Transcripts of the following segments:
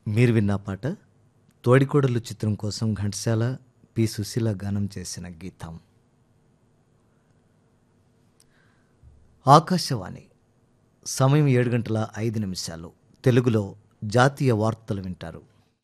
మీరు విన్న పాట తోడికోడలు చిత్రం కోసం ఘంటసాల పి సుశీల గానం చేసిన గీతం ఆకాశవాణి సమయం ఏడు గంటల ఐదు నిమిషాలు తెలుగులో జాతీయ వార్తలు వింటారు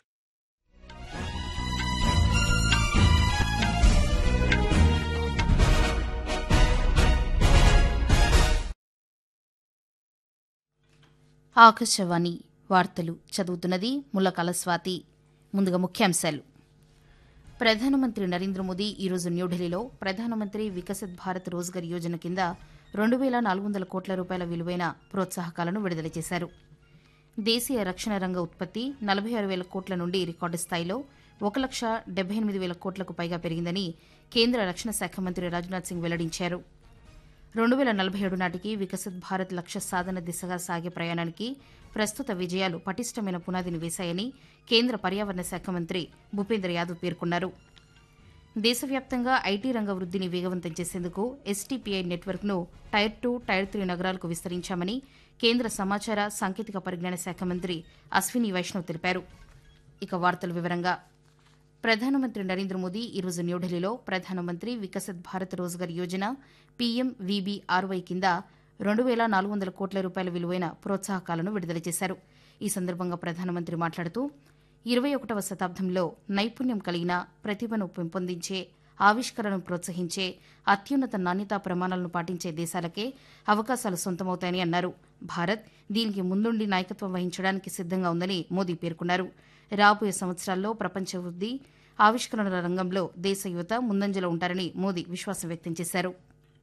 ఆకాశవాణి వార్తలు చదువుతున్నది ముల్లకాల స్వాతి ముందుగా ముఖ్యాంశాలు ప్రధానమంత్రి నరేంద్ర మోదీ ఈరోజు న్యూఢిల్లీలో ప్రధానమంత్రి వికసిత్ భారత్ రోజ్గర్ యోజన కింద రెండు వేల నాలుగు వందల కోట్ల రూపాయల విలువైన ప్రోత్సాహకాలను విడుదల చేశారు దేశీయ రక్షణ రంగ ఉత్పత్తి నలభై ఆరు వేల కోట్ల నుండి రికార్డు స్థాయిలో ఒక లక్ష డెబ్బై ఎనిమిది వేల కోట్లకు పైగా పెరిగిందని కేంద్ర రక్షణ శాఖ మంత్రి రాజ్నాథ్ సింగ్ వెల్లడించారు రెండు వేల నలభై ఏడు నాటికి వికసిత్ భారత్ లక్ష్య సాధన దిశగా సాగే ప్రయాణానికి ప్రస్తుత విజయాలు పటిష్టమైన పునాదిని వేశాయని కేంద్ర పర్యావరణ శాఖ మంత్రి భూపేంద్ర యాదవ్ పేర్కొన్నారు దేశవ్యాప్తంగా ఐటీ రంగ వృద్ధిని వేగవంతం చేసేందుకు ఎస్టీపీఐ నెట్వర్క్ను టైర్ టూ టైర్ త్రీ నగరాలకు విస్తరించామని కేంద్ర సమాచార సాంకేతిక పరిజ్ఞాన శాఖ మంత్రి అశ్విని వైష్ణవ్ తెలిపారు ఇక వార్తల వివరంగా ప్రధానమంత్రి నరేంద్ర మోదీ ఈరోజు న్యూఢిల్లీలో ప్రధానమంత్రి వికసిత్ భారత్ రోజ్గర్ యోజన పీఎం వీబీఆర్వై కింద రెండు వేల నాలుగు వందల కోట్ల రూపాయల విలువైన ప్రోత్సాహకాలను విడుదల చేశారు ఈ సందర్భంగా ప్రధానమంత్రి మాట్లాడుతూ ఇరవై ఒకటవ శతాబ్దంలో నైపుణ్యం కలిగిన ప్రతిభను పెంపొందించే ఆవిష్కరణను ప్రోత్సహించే అత్యున్నత నాణ్యతా ప్రమాణాలను పాటించే దేశాలకే అవకాశాలు సొంతమవుతాయని అన్నారు భారత్ దీనికి ముందుండి నాయకత్వం వహించడానికి సిద్దంగా ఉందని మోదీ పేర్కొన్నారు రాబోయే సంవత్సరాల్లో ప్రపంచ వృద్ధి ఆవిష్కరణల రంగంలో దేశ యువత ముందంజలో ఉంటారని మోదీ విశ్వాసం వ్యక్తం చేశారు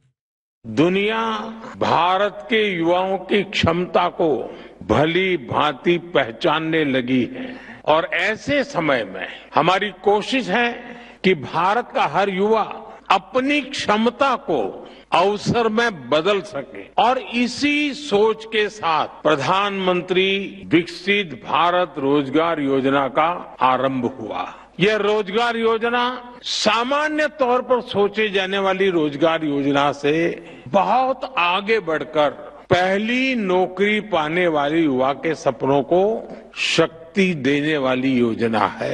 दुनिया भारत के युवाओं की क्षमता को भली भांति पहचानने लगी है और ऐसे समय में हमारी कोशिश है कि भारत का हर युवा अपनी क्षमता को अवसर में बदल सके और इसी सोच के साथ प्रधानमंत्री विकसित भारत रोजगार योजना का आरंभ हुआ यह रोजगार योजना सामान्य तौर पर सोचे जाने वाली रोजगार योजना से बहुत आगे बढ़कर पहली नौकरी पाने वाले युवा के सपनों को शक्ति देने वाली योजना है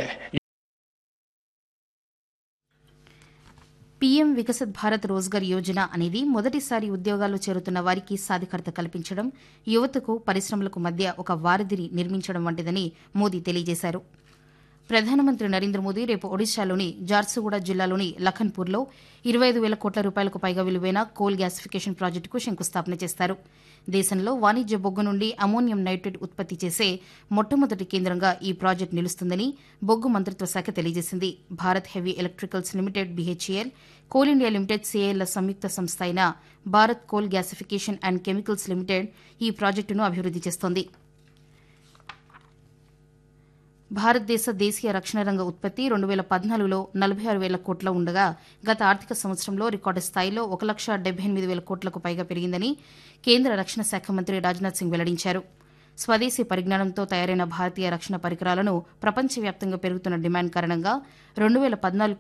పీఎం వికసిత్ భారత్ రోజ్గర్ యోజన అనేది మొదటిసారి ఉద్యోగాల్లో చేరుతున్న వారికి సాధికారత కల్పించడం యువతకు పరిశ్రమలకు మధ్య ఒక వారధిని నిర్మించడం వంటిదని మోదీ తెలియజేశారు ప్రధానమంత్రి నరేంద్ర మోదీ రేపు ఒడిశాలోని జార్సుగూడ జిల్లాలోని లఖన్పూర్లో ఇరవై ఐదు వేల కోట్ల రూపాయలకు పైగా విలువైన కోల్ గ్యాసిఫికేషన్ ప్రాజెక్టుకు శంకుస్థాపన చేస్తారు దేశంలో వాణిజ్య బొగ్గు నుండి అమోనియం నైట్రేట్ ఉత్పత్తి చేసే మొట్టమొదటి కేంద్రంగా ఈ ప్రాజెక్టు నిలుస్తుందని బొగ్గు మంత్రిత్వ శాఖ తెలియజేసింది Bharat heavy electricals limited BHEL coal India limited సిఐఎల్ల సంయుక్త సంస్థ అయిన Bharat coal gasification and chemicals limited ఈ ప్రాజెక్టును అభివృద్ది చేస్తోంది భారతదేశ దేశీయ రక్షణ రంగ ఉత్పత్తి రెండు వేల పద్నాలుగులో నలభై ఆరు వేల కోట్ల ఉండగా గత ఆర్థిక సంవత్సరంలో రికార్డు స్థాయిలో ఒక లక్ష డెబ్బై ఎనిమిది వేల కోట్లకు పైగా పెరిగిందని కేంద్ర రక్షణ శాఖ మంత్రి రాజ్నాథ్ సింగ్ వెల్లడించారు స్వదేశీ పరిజ్ఞానంతో తయారైన భారతీయ రక్షణ పరికరాలను ప్రపంచవ్యాప్తంగా పెరుగుతున్న డిమాండ్ కారణంగా రెండు వేల పద్నాలుగు